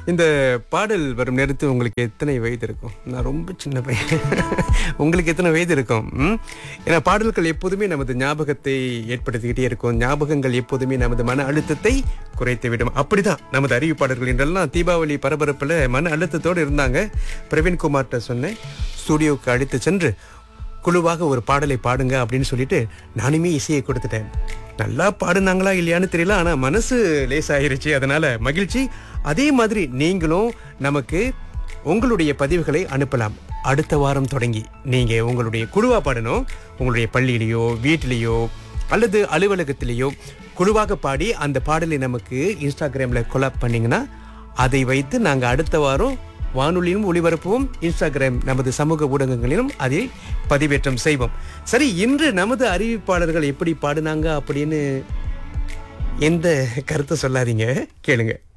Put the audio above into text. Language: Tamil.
இந்த பாடல் வரும் நேரத்தில் உங்களுக்கு எத்தனை வயது இருக்கும் நான் ரொம்ப சின்ன பையன் உங்களுக்கு எத்தனை வயது இருக்கும் ம்? ஏன்னா பாடல்கள் எப்போதுமே நமது ஞாபகத்தை ஏற்படுத்திக்கிட்டே இருக்கும் ஞாபகங்கள் எப்போதுமே நமது மன அழுத்தத்தை குறைத்து விடும் அப்படிதான் நமது அறிவிப்பாளர்கள் என்றெல்லாம் தீபாவளி பரபரப்புல மன அழுத்தத்தோடு இருந்தாங்க பிரவீன்குமார்கிட்ட சொன்னேன் ஸ்டூடியோவுக்கு அழைத்து சென்று குழுவாக ஒரு பாடலை பாடுங்க அப்படின்னு சொல்லிட்டு நானுமே இசையை கொடுத்துட்டேன் நல்லா பாடுனாங்களா இல்லையான்னு தெரியல ஆனா மனசு லேசாயிருச்சு அதனால மகிழ்ச்சி அதே மாதிரி நீங்களும் நமக்கு உங்களுடைய பதிவுகளை அனுப்பலாம் அடுத்த வாரம் தொடங்கி நீங்க உங்களுடைய குழுவா பாடணும் உங்களுடைய பள்ளியிலேயோ வீட்டிலேயோ அல்லது அலுவலகத்திலேயோ குழுவாக பாடி அந்த பாடலை நமக்கு இன்ஸ்டாகிராம்ல கொலாப் பண்ணீங்கன்னா அதை வைத்து நாங்க அடுத்த வாரம் வானொலியிலும் ஒளிபரப்புவோம் இன்ஸ்டாகிராம் நமது சமூக ஊடகங்களிலும் அதை பதிவேற்றம் செய்வோம் சரி இன்று நமது அறிவிப்பாளர்கள் எப்படி பாடுனாங்க அப்படின்னு எந்த கருத்தை சொல்லாதீங்க கேளுங்க